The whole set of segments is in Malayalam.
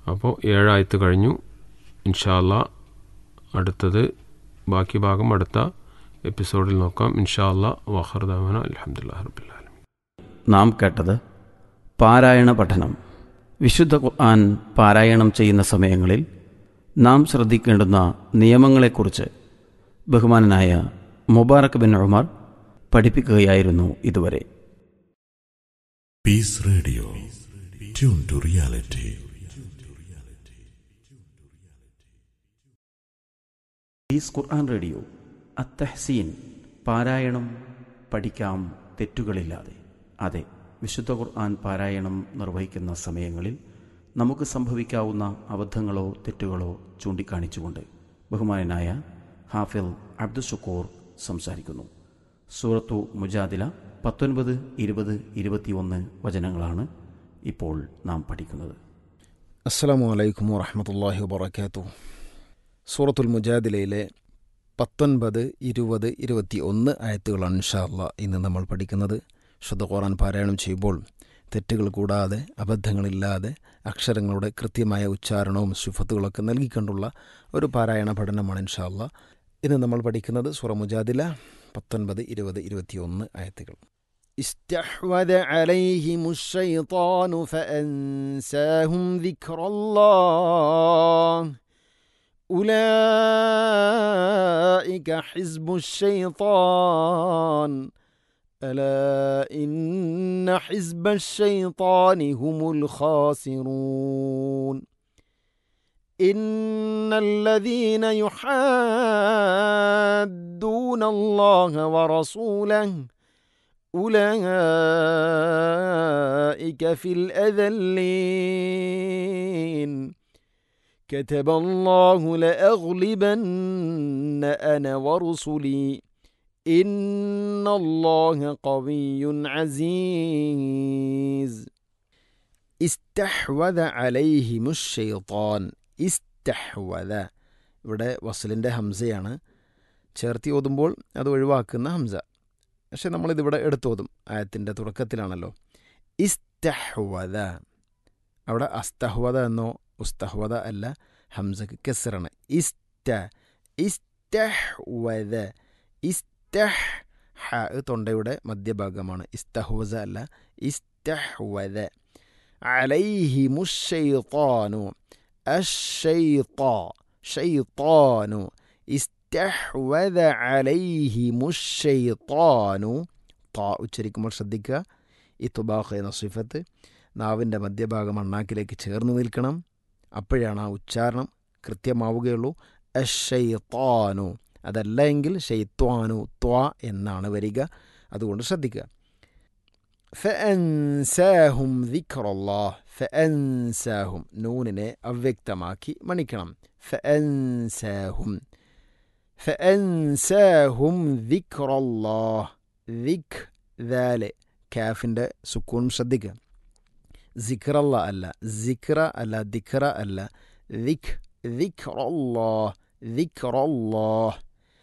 അപ്പോൾ ഏഴായത്ത് കഴിഞ്ഞു ഇൻഷാല്ല അടുത്തത് ബാക്കി ഭാഗം അടുത്ത എപ്പിസോഡിൽ നോക്കാം ഇൻഷാല്ല വഹർദാമന അലഹമുല്ലാ റബുല്ലാലം നാം കേട്ടത് പാരായണ പഠനം വിശുദ്ധ ഖുർആൻ പാരായണം ചെയ്യുന്ന സമയങ്ങളിൽ നാം ശ്രദ്ധിക്കേണ്ടുന്ന നിയമങ്ങളെക്കുറിച്ച് ബഹുമാനനായ മുബാറക് ബിൻ ഉമർ പഠിപ്പിക്കുകയായിരുന്നു ഇതുവരെ Peace Radio. Tune to reality. ഈസ് ഖുർആൻ റേഡിയോ അത്തഹ്സീൻ പാരായണം പഠിക്കാം തെറ്റുകളില്ലാതെ അതെ വിശുദ്ധ ഖുർആൻ പാരായണം നിർവഹിക്കുന്ന സമയങ്ങളിൽ നമുക്ക് സംഭവിക്കാവുന്ന അബദ്ധങ്ങളോ തെറ്റുകളോ ചൂണ്ടിക്കാണിച്ചുകൊണ്ട് ബഹുമാനനായ ഹാഫിൽ അബ്ദുഷക്കൂർ സംസാരിക്കുന്നു സൂറത്തു മുജാദില പത്തൊൻപത് ഇരുപത് ഇരുപത്തിയൊന്ന് വചനങ്ങളാണ് ഇപ്പോൾ നാം പഠിക്കുന്നത് അസ്സലാമു അലൈക്കും വറഹമത്തല്ലാഹി വബർക്കാത്തു സൂറത്തുൽ മുജാദിലയിലെ പത്തൊൻപത് ഇരുപത് ഇരുപത്തി ഒന്ന് ആയത്തുകളാണ് ഇൻഷാല്ല ഇന്ന് നമ്മൾ പഠിക്കുന്നത് ശുദ്ധ ഖുറാൻ പാരായണം ചെയ്യുമ്പോൾ തെറ്റുകൾ കൂടാതെ അബദ്ധങ്ങളില്ലാതെ അക്ഷരങ്ങളുടെ കൃത്യമായ ഉച്ചാരണവും ശുഫത്തുകളൊക്കെ നൽകിക്കൊണ്ടുള്ള ഒരു പാരായണ പഠനമാണ് ഇൻഷാല്ല ഇന്ന് നമ്മൾ പഠിക്കുന്നത് സൂറ മുജാദില പത്തൊൻപത് ഇരുപത് ഇരുപത്തിയൊന്ന് ആയത്തുകൾ استحوذ عليهم الشيطان فأنساهم ذكر الله أولئك حزب الشيطان ألا إن حزب الشيطان هم الخاسرون إن الذين يحادون الله ورسوله أولئك في الأذلين كتب الله لأغلبن أنا ورسلي إن الله قوي عزيز استحوذ عليهم الشيطان استحوذ ഇവിടെ വസലിൻ്റെ ഹംസയാണ് ചേർത്തി ഓതുമ്പോൾ അത് ഒഴിവാക്കുന്ന ഹംസ പക്ഷെ നമ്മളിതിവിടെ എടുത്തോതും ആയത്തിൻ്റെ തുടക്കത്തിലാണല്ലോ ഇസ്തഹ്വദ അവിടെ അസ്തഹ്വദ എന്നോ ഉസ്തഹ്വദ അല്ല ഹംസക്ക് കെസറാണ് ഇസ്ത ഇസ്തഹ്വദ ഇസ്തഹ് ഹ തൊണ്ടയുടെ മധ്യഭാഗമാണ് ഇസ്തഹ്വസ അല്ല ഇസ്തഹ്വദ അലൈഹിമുഷൈത്താനു അഷൈത്താ ഷൈത്താനു ഇസ്തഹ്വദ അലൈഹിമുഷൈത്താനു താ ഉച്ചരിക്കുമ്പോൾ ശ്രദ്ധിക്കുക ഈ തുബാഖ് എന്ന സിഫത്ത് നാവിൻ്റെ മധ്യഭാഗം അണ്ണാക്കിലേക്ക് ചേർന്ന് നിൽക്കണം അപ്പോഴാണ് ആ ഉച്ചാരണം കൃത്യമാവുകയുള്ളൂ അഷൈത്താനു അതല്ല എങ്കിൽ ഷെയ്ത്വാനു ത്വാ എന്നാണ് വരിക അതുകൊണ്ട് ശ്രദ്ധിക്കുക ഫഅൻസാഹും ദിക്റല്ലാഹ് ഫഅൻസാഹും നൂനിനെ അവ്യക്തമാക്കി മണിക്കണം ഫഅൻസാഹും ഫഅൻസാഹും ദിക്റല്ലാഹ് ദിക് ദാല് കാഫിൻ്റെ സുക്കൂൺ ശ്രദ്ധിക്കുക സിഖറല്ല അല്ല സിഖ്റ അല്ല ദിഖറ അല്ല ദിഖ് ദിഖ്റല്ലാഹ് ദിഖ്റല്ലാഹ്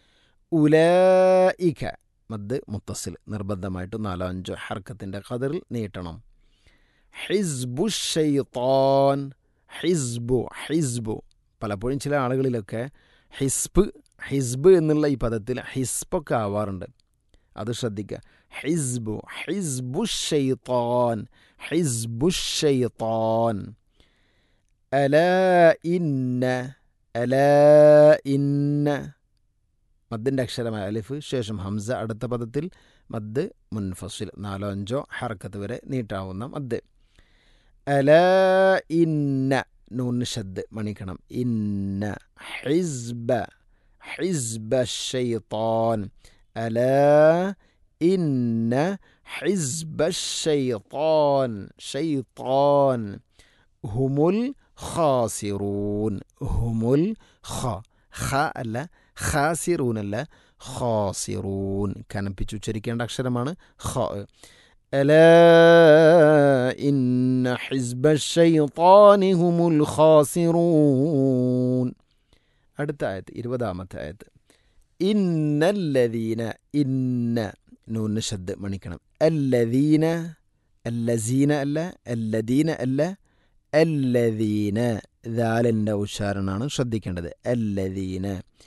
ഉലായിക മദ് മുത്തസിൽ നിർബന്ധമായിട്ട് നാലോ അഞ്ചോ ഹർക്കത്തിൻ്റെ കതിറിൽ നീട്ടണം ഹിസ്ബു ഷെയ്ത്താൻ ഹിസ്ബു ഹിസ്ബു പലപ്പോഴും ചില ആളുകളിലൊക്കെ ഹിസ്ബ് ഹിസ്ബ് എന്നുള്ള ഈ പദത്തിൽ ഹിസ്ബൊക്കെ ആവാറുണ്ട് അത് ശ്രദ്ധിക്കുക ഹിസ്ബു ഹിസ്ബു ഷെയ്ത്താൻ ഹിസ്ബു ഷെയ്ത്താൻ അല ഇന്ന അല ഇന്ന മദ്ദിൻ്റെ അക്ഷരമായ അലിഫ് ശേഷം ഹംസ അടുത്ത പദത്തിൽ മദ് മുൻഫസിൽ നാലോ അഞ്ചോ ഹർക്കത്ത് വരെ നീട്ടാവുന്ന മദ് അല ഇന്ന നൂന് ഷദ് മണിക്കണം ഇന്ന ഹിസ്ബ ഹിസ്ബ ഷെയ്ത്താൻ അല ഇന്ന ഹിസ്ബ ഷെയ്ത്താൻ ഷെയ്ത്താൻ ഹുമുൽ ഖാസിറൂൻ ഹുമുൽ ഖ ഖ അല്ല ഖാസിറൂൻ അല്ല ഖാസിറൂൻ കനപ്പിച്ച് ഉച്ചരിക്കേണ്ട അക്ഷരമാണ് ഖ ألا إن حزب الشيطان هم الخاسرون അടുത്ത ആയത്ത് ഇരുപതാമത്തെ ആയത്ത് ഇന്നല്ലദീന ഇന്ന നൂന് ശബ്ദ മണിക്കണം അല്ലദീന അല്ലസീന അല്ല അല്ലദീന അല്ല അല്ലദീന ദാലിൻ്റെ ഉച്ചാരണമാണ് ശ്രദ്ധിക്കേണ്ടത് അല്ലദീന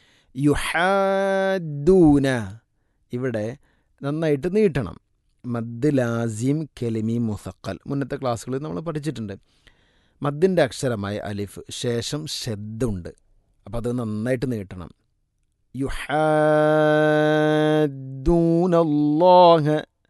യുഹാദൂന ഇവിടെ നന്നായിട്ട് നീട്ടണം മദ് ലാസിം കെലിമി മുസക്കൽ മുന്നത്തെ ക്ലാസ്സുകളിൽ നമ്മൾ പഠിച്ചിട്ടുണ്ട് മദ്ദിൻ്റെ അക്ഷരമായ അലിഫ് ശേഷം ശബ്ദമുണ്ട് അപ്പോൾ അത് നന്നായിട്ട് നീട്ടണം യുഹാദൂനല്ലാഹ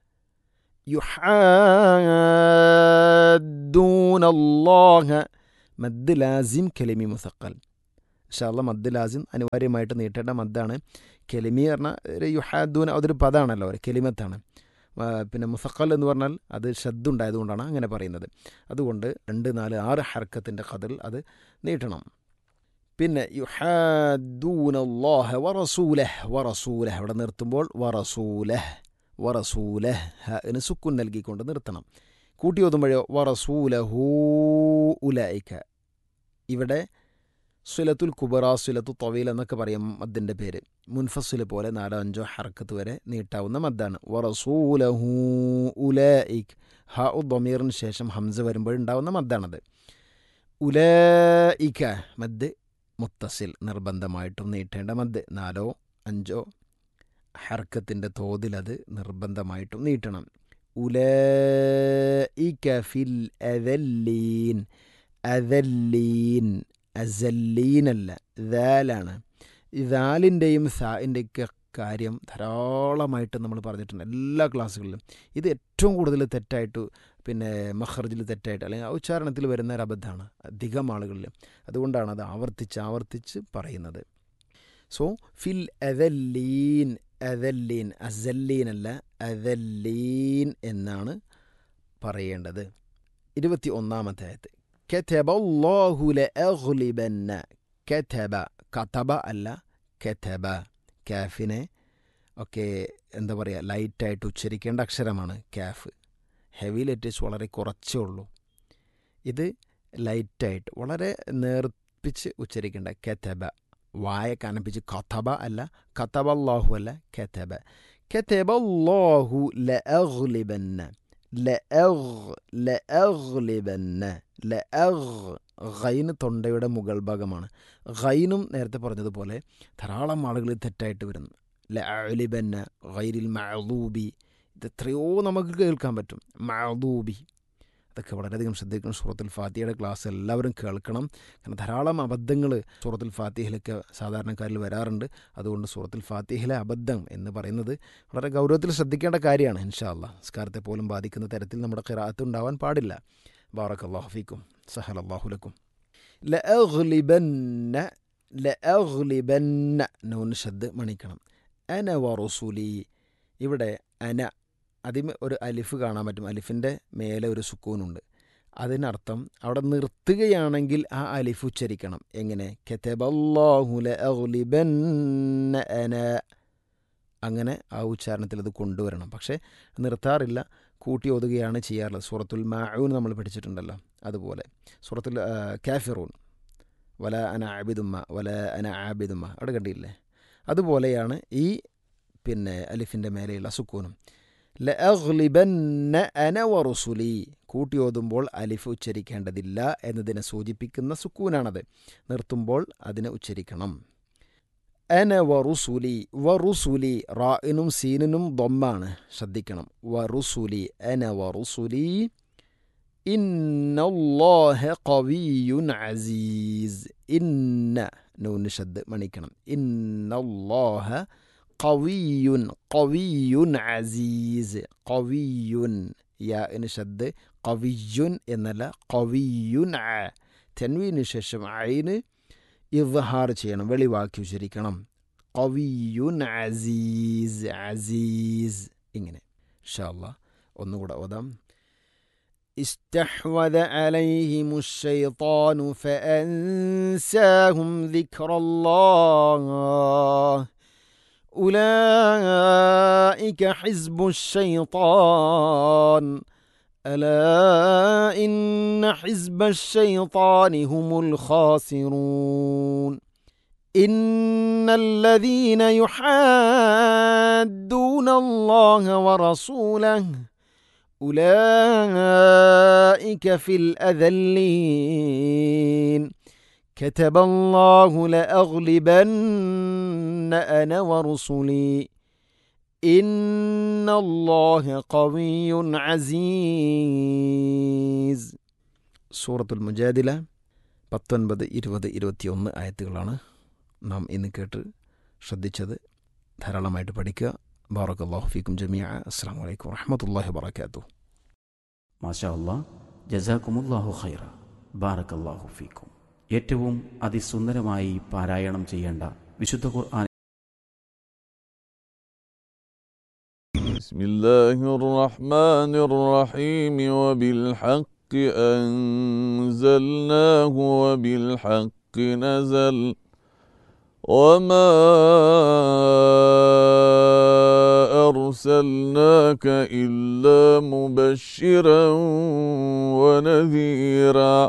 യുഹാദൂനല്ലാഹ മദ് ലാസിം കെലിമി മുസക്കൽ ഇൻഷാല്ല മദ് ലാസിം അനിവാര്യമായിട്ട് നീട്ടേണ്ട മദ്ദാണ് കെലിമി പറഞ്ഞാൽ ഒരു യുഹാദൂൻ അതൊരു പദമാണല്ലോ ഒരു കെലിമത്താണ് ആ, പിന്നെ മുസക്കൽ എന്ന് പറഞ്ഞാൽ അത് ശബ്ദുണ്ടായതുകൊണ്ടാണ് അങ്ങനെ പറയുന്നത് അതുകൊണ്ട് രണ്ട് നാല് ആറ് ഹർക്കത്തിൻ്റെ കതിൽ അത് നീട്ടണം പിന്നെ യുഹാദൂനല്ലാഹ വറസൂലഹ് വറസൂലഹ് അവിടെ നിർത്തുമ്പോൾ വറസൂലഹ് വറസൂലഹ് ന് സുക്കുൻ നൽകിക്കൊണ്ട് നിർത്തണം കൂട്ടി ഓതുമ്പോഴോ വറസൂലഹൂ ഉലൈക്ക ഇവിടെ സുലത്തുൽ കുബറ സുലത്തു തൊവീൽ എന്നൊക്കെ പറയും മദ്ദിൻ്റെ പേര് മുൻഫസിൽ പോലെ നാലോ അഞ്ചോ ഹർക്കത്ത് വരെ നീട്ടാവുന്ന മദ്ദാണ് വറസൂലഹൂ ഉലൈക് ഹ ഉ ദൊമീറിന് ശേഷം ഹംസ വരുമ്പോഴുണ്ടാവുന്ന മദ്ദാണത് ഉലൈക മദ് മുത്തസിൽ നിർബന്ധമായിട്ടും നീട്ടേണ്ട മദ് നാലോ അഞ്ചോ ഹർക്കത്തിൻ്റെ തോതിൽ അത് നിർബന്ധമായിട്ടും നീട്ടണം ഉലൈക ഫിൽ അദല്ലീൻ അദല്ലീൻ അസല്ലീനല്ല ദാലാണ് ദാലിൻ്റെയും സാഇൻ്റെയൊക്കെ കാര്യം ധാരാളമായിട്ട് നമ്മൾ പറഞ്ഞിട്ടുണ്ട് എല്ലാ ക്ലാസ്സുകളിലും ഇത് ഏറ്റവും കൂടുതൽ തെറ്റായിട്ട് പിന്നെ മഹർജിൽ തെറ്റായിട്ട് അല്ലെങ്കിൽ ഉച്ചാരണത്തിൽ വരുന്ന ഒരു അബദ്ധമാണ് അധികം ആളുകളിൽ അതുകൊണ്ടാണ് അത് ആവർത്തിച്ച് ആവർത്തിച്ച് പറയുന്നത് സോ ഫിൽ അദല്ലീൻ അദല്ലീൻ അസല്ലീൻ അല്ല അദല്ലീൻ എന്നാണ് പറയേണ്ടത് ഇരുപത്തി ഒന്നാമത്തെ ആയത്ത് كتب الله لأغلبن كتب കതബ അല്ല കെതബ കാഫിനെ ഒക്കെ എന്താ പറയുക ലൈറ്റായിട്ട് ഉച്ചരിക്കേണ്ട അക്ഷരമാണ് കാഫ് ഹെവി ലെറ്റേഴ്സ് വളരെ കുറച്ചേ ഉള്ളൂ ഇത് ലൈറ്റായിട്ട് വളരെ നേർപ്പിച്ച് ഉച്ചരിക്കേണ്ട കെതബ വായ കനപ്പിച്ച് കഥബ അല്ല കതബ അള്ളാഹു അല്ല കെതബ കെതബ അള്ളാഹു ലഅഗ്ലിബന്ന ലഅഗ് ലഅഗ്ലിബന്ന ലഅഗ് ഗൈന് തൊണ്ടയുടെ മുകൾ ഭാഗമാണ് ഗൈനും നേരത്തെ പറഞ്ഞതുപോലെ ധാരാളം ആളുകൾ തെറ്റായിട്ട് വരുന്നു ലഅലിബന്ന ഗൈരിൽ മഅദൂബി ഇത് എത്രയോ നമുക്ക് കേൾക്കാൻ പറ്റും മഅദൂബി അതൊക്കെ വളരെയധികം ശ്രദ്ധിക്കണം സൂറത്തുൽ ഫാത്തിഹയുടെ ക്ലാസ് എല്ലാവരും കേൾക്കണം കാരണം ധാരാളം അബദ്ധങ്ങൾ സൂറത്തുൽ ഫാത്തിഹയിലൊക്കെ സാധാരണക്കാരിൽ വരാറുണ്ട് അതുകൊണ്ട് സൂറത്തുൽ ഫാത്തിഹയിലെ അബദ്ധം എന്ന് പറയുന്നത് വളരെ ഗൗരവത്തിൽ ശ്രദ്ധിക്കേണ്ട കാര്യമാണ് ഇൻഷാ അല്ലാ സ്കാരത്തെ പോലും ബാധിക്കുന്ന തരത്തിൽ നമ്മുടെ ഖിറാത്ത് ഉണ്ടാവാൻ പാടില്ല ബാറക് അള്ളാഹുഫിക്കും സഹൽ അള്ളാഹുലക്കും ലഅഗ്ലിബന്ന ലഅഗ്ലിബന്ന നൂൻ ഷദ് മണിക്കണം അന വറുസുലി ഇവിടെ അന അതിന് ഒരു അലിഫ് കാണാൻ പറ്റും അലിഫിൻ്റെ മേലെ ഒരു സുക്കൂനുണ്ട് അതിനർത്ഥം അവിടെ നിർത്തുകയാണെങ്കിൽ ആ അലിഫ് ഉച്ചരിക്കണം എങ്ങനെ കെത്തബല്ലാഹു ലഅഗ്ലിബന്ന അന അങ്ങനെ ആ ഉച്ചാരണത്തിൽ അത് കൊണ്ടുവരണം പക്ഷേ നിർത്താറില്ല കൂട്ടി ഒതുകയാണ് ചെയ്യാറുള്ളത് സൂറത്തുൽ മാഊൻ നമ്മൾ പഠിച്ചിട്ടുണ്ടല്ലോ അതുപോലെ സൂറത്തുൽ ആ, കാഫിറൂൻ വല അന ആബിദുമ്മ വല അന ആബിദുമ്മ അവിടെ കണ്ടില്ലേ അതുപോലെയാണ് ഈ പിന്നെ അലിഫിൻ്റെ മേലെയുള്ള സുക്കൂനും ലഅഗ്ലിബന്ന അന വറുസുലി കൂട്ടി ഓതുമ്പോൾ അലിഫ് ഉച്ചരിക്കേണ്ടതില്ല എന്നതിനെ സൂചിപ്പിക്കുന്ന സുക്കൂനാണത് നിർത്തുമ്പോൾ അതിനെ ഉച്ചരിക്കണം അന വറുസുലി വറുസുലി റാഇനും സീനിനും ദൊമ്മാണ് ശ്രദ്ധിക്കണം വറുസുലി അന വറുസുലി ഇന്നല്ലാഹ ഖവിയുൻ അസീസ് ഇന്ന നൂന് ഷദ് മണിക്കണം ഇന്നല്ലാഹ ഖവിയുൻ ഖവിയുൻ അസീസ് ഖവിയുൻ യാ ഇന് ഷദ് ഖവിയുൻ എന്നല്ല ഖവിയുൻ അ തെൻവീന് ശേഷം ഐന് ഇവഹാർ ചെയ്യണം വെളിവാക്കി ഉച്ചരിക്കണം ഖവിയുൻ അസീസ് അസീസ് ഇങ്ങനെ ഇൻഷാല്ലാ ഒന്നുകൂടെ ഓതാം استحوذ عليهم الشيطان فأنساهم ذكر الله أولئك حزب الشيطان ألا إن حزب الشيطان هم الخاسرون إن الذين يحادون الله ورسوله أولئك في الأذلين كتب الله لأغلبن أنا ورسلي إن الله قوي عزيز സൂറത്തുൽ മുജാദില പത്തൊൻപത് ഇരുപത് ഇരുപത്തിയൊന്ന് ആയത്തുകളാണ് നാം ഇന്ന് കേട്ട് ശ്രദ്ധിച്ചത് ധാരാളമായിട്ട് പഠിക്കുക ബാറക്കല്ലാഹു ഫീക്കും ജമിയ അസ്സാം വലൈക്കും വറഹമത്തല്ലാഹി വബർക്കാത്തു മാഷാ അല്ലാ ജസാക്കുമുല്ലാഹു ഖൈറ ബാറക്കല്ലാഹു ഫീക്കും ഏറ്റവും അതിസുന്ദരമായി പാരായണം ചെയ്യേണ്ട വിശുദ്ധ ഖുർആൻ بسم الله الرحمن الرحيم وبالحق أنزلناه وبالحق نزل وما أرسلناك إلا مبشرا ونذيرا